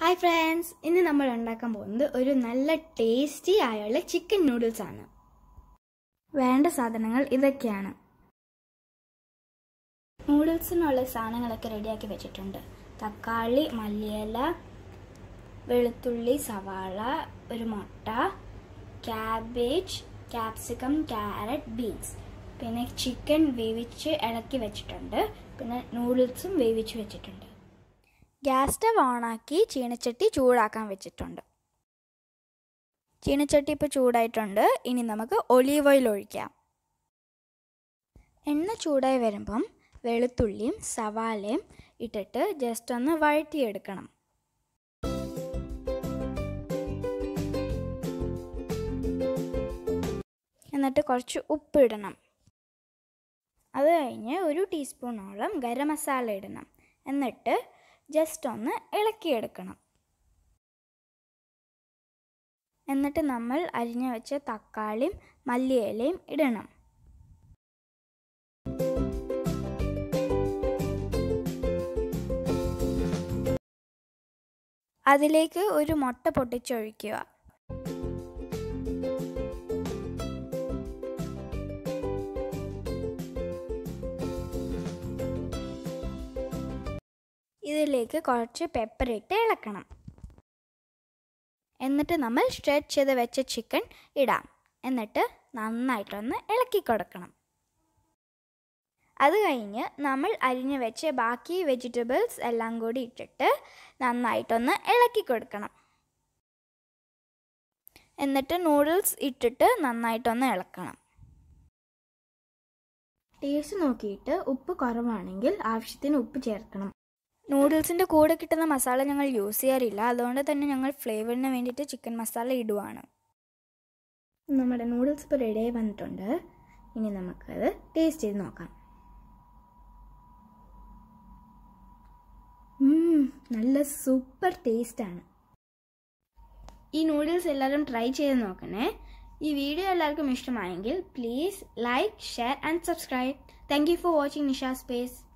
hi friends ഇന്ന് നമ്മൾ ഉണ്ടാക്കാൻ പോകുന്നത് ഒരു നല്ല ടേസ്റ്റി ആയുള്ള ചിക്കൻ നൂഡിൽസ് ആണ് വേണ്ട സാധനങ്ങൾ ഇതൊക്കെയാണ് നൂഡിൽസിനുള്ള സാധനങ്ങളൊക്കെ റെഡിയാക്കി വെച്ചിട്ടുണ്ട് തക്കാളി മല്ലിയില വെളുത്തുള്ളി സവാള ഒരു മുട്ട ക്യാബേജ് ക്യാപ്സിക്കം ക്യാരറ്റ് ബീൻസ് പിന്നെ ചിക്കൻ വേവിച്ച് ഇളക്കി വെച്ചിട്ടുണ്ട് പിന്നെ നൂഡിൽസും വേവിച്ച് വെച്ചിട്ടുണ്ട് ഗ്യാസ് സ്റ്റവ് ഓണാക്കി ചീനച്ചട്ടി ചൂടാക്കാൻ വെച്ചിട്ടുണ്ട് ചീനച്ചട്ടി ഇപ്പോൾ ചൂടായിട്ടുണ്ട് ഇനി നമുക്ക് ഒലീവ് ഓയിൽ ഒഴിക്കാം എണ്ണ ചൂടായി വരുമ്പം വെളുത്തുള്ളിയും സവാളയും ഇട്ടിട്ട് ജസ്റ്റ് ഒന്ന് വഴറ്റിയെടുക്കണം എന്നിട്ട് കുറച്ച് ഉപ്പ് ഇടണം അത് കഴിഞ്ഞ് ഒരു ടീസ്പൂണോളം ഗരം മസാല ഇടണം എന്നിട്ട് ജസ്റ്റ് ഒന്ന് ഇളക്കിയെടുക്കണം എന്നിട്ട് നമ്മൾ അരിഞ്ഞു വെച്ച തക്കാളിയും മല്ലിയിലയും ഇടണം അതിലേക്ക് ഒരു മുട്ട പൊട്ടിച്ചൊഴിക്കുക ഇതിലേക്ക് കുറച്ച് പെപ്പർ ഇട്ട് ഇളക്കണം എന്നിട്ട് നമ്മൾ സ്ട്രെച്ച് ചെയ്ത് വെച്ച ചിക്കൻ ഇടാം എന്നിട്ട് നന്നായിട്ടൊന്ന് ഇളക്കി കൊടുക്കണം അത് കഴിഞ്ഞ് നമ്മൾ അരിഞ്ഞു വെച്ച ബാക്കി വെജിറ്റബിൾസ് എല്ലാം കൂടി ഇട്ടിട്ട് നന്നായിട്ടൊന്ന് ഇളക്കി കൊടുക്കണം എന്നിട്ട് നൂഡിൽസ് ഇട്ടിട്ട് നന്നായിട്ടൊന്ന് ഇളക്കണം ടേസ്റ്റ് നോക്കിയിട്ട് ഉപ്പ് കുറവാണെങ്കിൽ ആവശ്യത്തിന് ഉപ്പ് ചേർക്കണം നൂഡിൽസിൻ്റെ കൂടെ കിട്ടുന്ന മസാല ഞങ്ങൾ യൂസ് ചെയ്യാറില്ല അതുകൊണ്ട് തന്നെ ഞങ്ങൾ ഫ്ലേവറിന് വേണ്ടിയിട്ട് ചിക്കൻ മസാല ഇടുവാണ് നമ്മുടെ നൂഡിൽസ് ഇപ്പോൾ റെഡിയായി വന്നിട്ടുണ്ട് ഇനി നമുക്കത് ടേസ്റ്റ് ചെയ്ത് നോക്കാം നല്ല സൂപ്പർ ടേസ്റ്റാണ് ഈ നൂഡിൽസ് എല്ലാവരും ട്രൈ ചെയ്ത് നോക്കണേ ഈ വീഡിയോ എല്ലാവർക്കും ഇഷ്ടമായെങ്കിൽ please like share and subscribe thank you for watching Nisha space